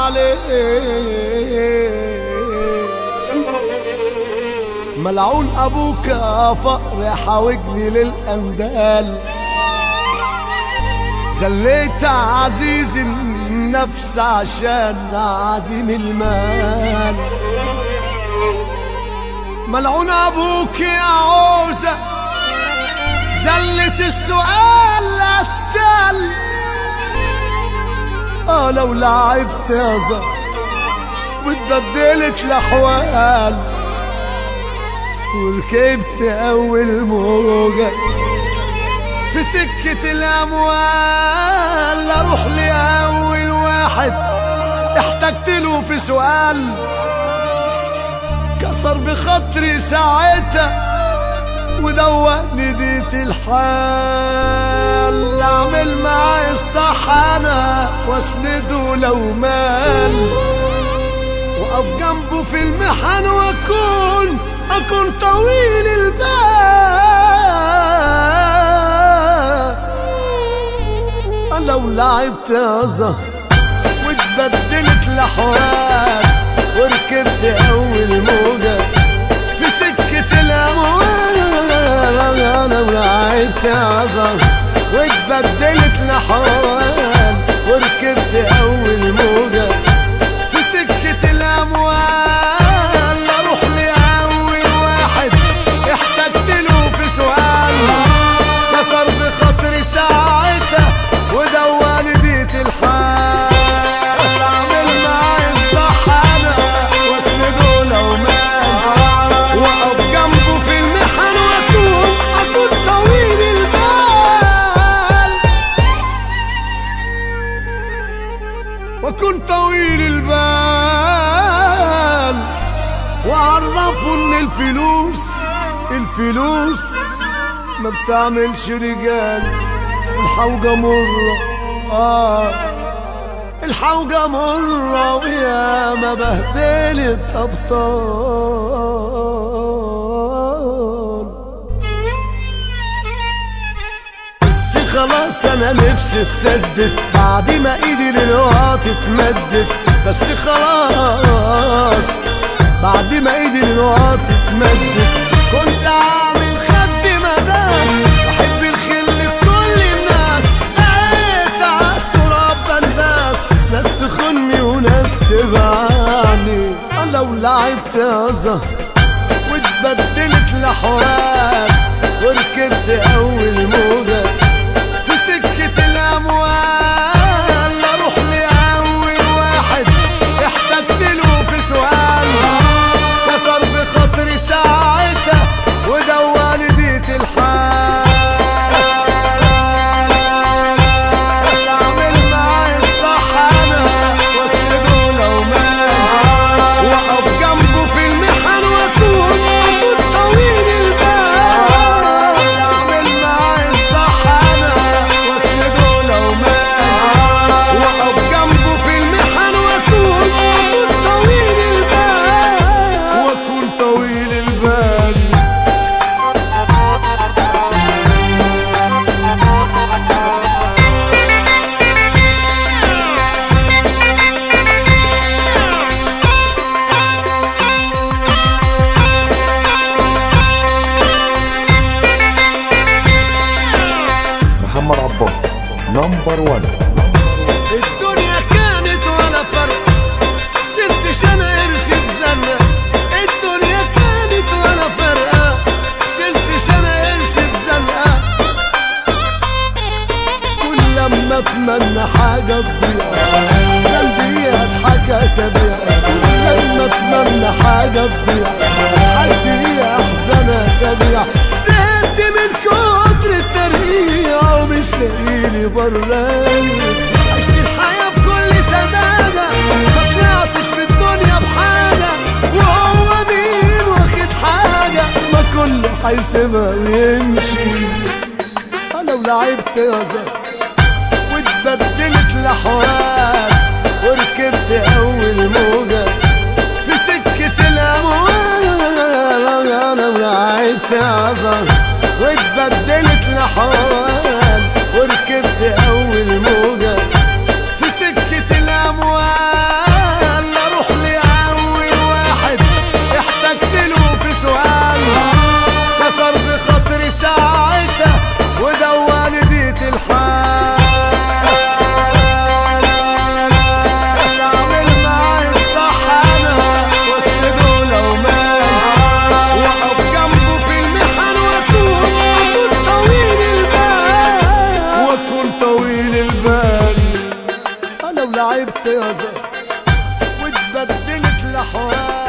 عليه ملعون ابوك يا فقر حاوجني للاندال زليت عزيز النفس عشان عديم المال ملعون ابوك يا عوزة زلت السؤال التل اه لو لعبت يا زهر واتبدلت الاحوال وركبت اول موجة في سكة الاموال اروح لاول واحد احتجت له في سؤال كسر بخاطري ساعتها ودوقني ديت الحال اعمل معاي الصح انا واسنده لو مال واقف جنبه في المحن واكون اكون طويل البال لو لعبت يا زهر واتبدلت الاحوال وركبت اول موجة في سكة الاموال انا ولعبت يا زهر واتبدلت الاحوال وركبت اول موجة في سكة الاموال اروح لاول واحد احتجت له في سؤال كسر بخاطري ساعتها ودواني ديت الحال اعمل معاي الصح انا واسنده لو مات واقف جنبه في المحن واكون اكون طويل البال واكون طويل البال وعرفوا ان الفلوس الفلوس ما بتعملش رجال والحوجة مرة آه الحوجة مرة ويا ما بهدلت أبطال بس خلاص أنا نفسي اتسدد بعد ما إيدي للوقت اتمدت بس خلاص بعد ما إيدي للوقت اتمدت كنت عامل خد مداس بحب الخل لكل الناس لقيت عالتراب بنداس ناس تخني وناس تبعني لو لعبت يا زهر واتبدلت الاحوال وركبت اول موجة في سكة الاموال اروح لاول واحد احتجت له في سؤال كسر بخاطري ساعتها ودواني ديت الحال اعمل معاي الصح انا واسنده لو مات واقف جنبه في المحن واكون اكون طويل البال اعمل معاي الصح انا واسنده لو مات واقف جنبه في المحن واكون اكون طويل البال واكون طويل البال محمد عباس نمبر 1 الدنيا كانت ولا فرق شلت شنا قرش بزنة الدنيا كانت ولا فرقة شلت شنا قرش بزنقة كل لما اتمنى حاجة تضيع ذنبي اضحك اسابيع لما اتمنى حاجة تضيع حد احزن اسابيع زهقت من كتر الترقيع ومش لاقيلي براس عشت الحياة بكل سذاجة ما طلعتش في الدنيا بحاجة وهو مين واخد حاجة ما كله هيسيبها ويمشي انا ولعبت يا زهر واتبدلت الاحوال وركبت اول موجة في سكة الاموال انا ولعبت يا زهر واتبدلت الاحوال وركبت اول موجة في سكة الاموال اتبدلت الاحوال